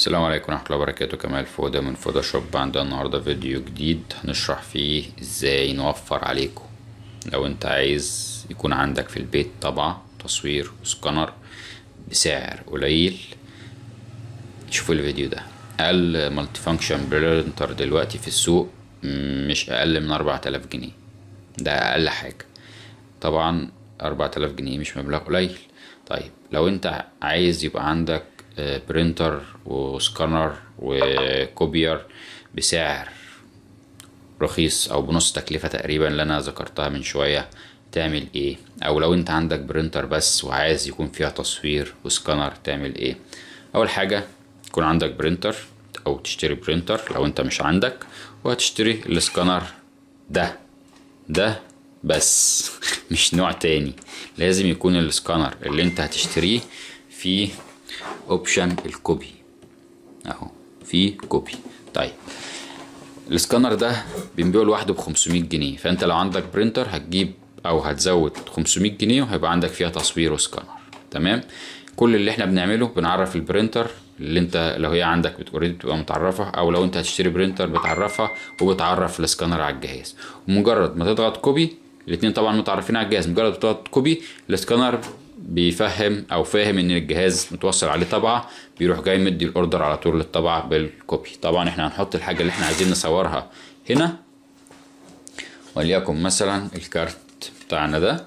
السلام عليكم ورحمة الله وبركاته كمال فودة من فوتوشوب عندنا النهاردة فيديو جديد هنشرح فيه ازاي نوفر عليكم لو انت عايز يكون عندك في البيت طبعة تصوير وسكانر بسعر قليل شوفوا الفيديو ده اقل مالتي فانكشن برينتر دلوقتي في السوق مش اقل من اربعة الاف جنيه ده اقل حاجة طبعا اربعة الاف جنيه مش مبلغ قليل طيب لو انت عايز يبقى عندك برينتر وسكانر وكوبير بسعر رخيص او بنص تكلفة تقريبا اللي انا ذكرتها من شوية تعمل ايه او لو انت عندك برينتر بس وعايز يكون فيها تصوير وسكانر تعمل ايه اول حاجة يكون عندك برينتر او تشتري برينتر لو انت مش عندك وهتشتري السكانر ده ده بس مش نوع تاني لازم يكون السكانر اللي انت هتشتريه فيه اوبشن الكوبي اهو في كوبي طيب السكانر ده بنبيعه لوحده ب 500 جنيه فانت لو عندك برينتر هتجيب او هتزود 500 جنيه وهيبقى عندك فيها تصوير وسكانر تمام كل اللي احنا بنعمله بنعرف البرينتر اللي انت لو هي عندك اوريدي بتبقى متعرفه او لو انت هتشتري برينتر بتعرفها وبتعرف السكانر على الجهاز ومجرد ما تضغط كوبي الاتنين طبعا متعرفين على الجهاز مجرد ما تضغط كوبي السكانر بيفهم او فاهم ان الجهاز متوصل عليه طبعه بيروح جاي مدي الاوردر على طول للطبعه بالكوبي طبعا احنا هنحط الحاجه اللي احنا عايزين نصورها هنا وليكن مثلا الكارت بتاعنا ده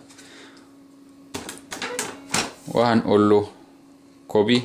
وهنقول له كوبي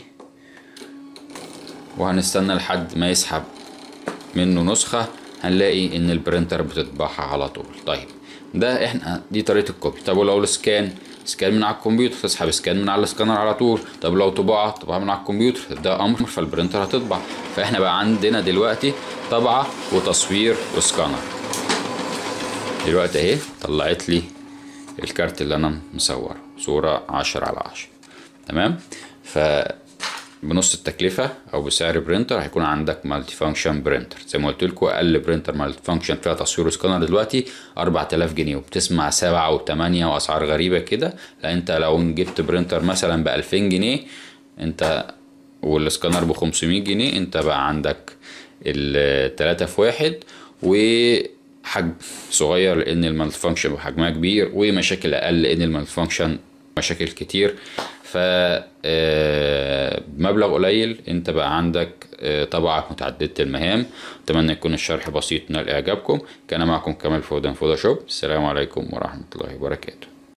وهنستنى لحد ما يسحب منه نسخة هنلاقي ان البرينتر بتطبعها على طول طيب ده احنا دي طريقة الكوبي طب ولو السكان سكان من على الكمبيوتر تسحب سكان من على السكانر على طول طب لو طباعة طباعة من على الكمبيوتر ده امر فالبرينتر هتطبع فاحنا بقى عندنا دلوقتي طبعة وتصوير وسكانر دلوقتي اهي طلعت لي الكارت اللي انا مصوره صورة عشرة على عشرة تمام ف بنص التكلفة أو بسعر برينتر هيكون عندك مالتي فانكشن برينتر زي ما قلت لكم أقل برينتر مالتي فانكشن فيها تصوير وسكانر دلوقتي 4000 جنيه وبتسمع سبعة وثمانية وأسعار غريبة كده لا أنت لو جبت برينتر مثلا ب 2000 جنيه أنت والسكانر ب 500 جنيه أنت بقى عندك التلاتة في واحد و حجم صغير لان المالتي فانكشن بحجمها كبير ومشاكل اقل لان المالتي فانكشن مشاكل كتير ف بمبلغ قليل انت بقى عندك طبعة متعددة المهام اتمنى يكون الشرح بسيط نال اعجابكم كان معكم كمال فودان فوتوشوب السلام عليكم ورحمة الله وبركاته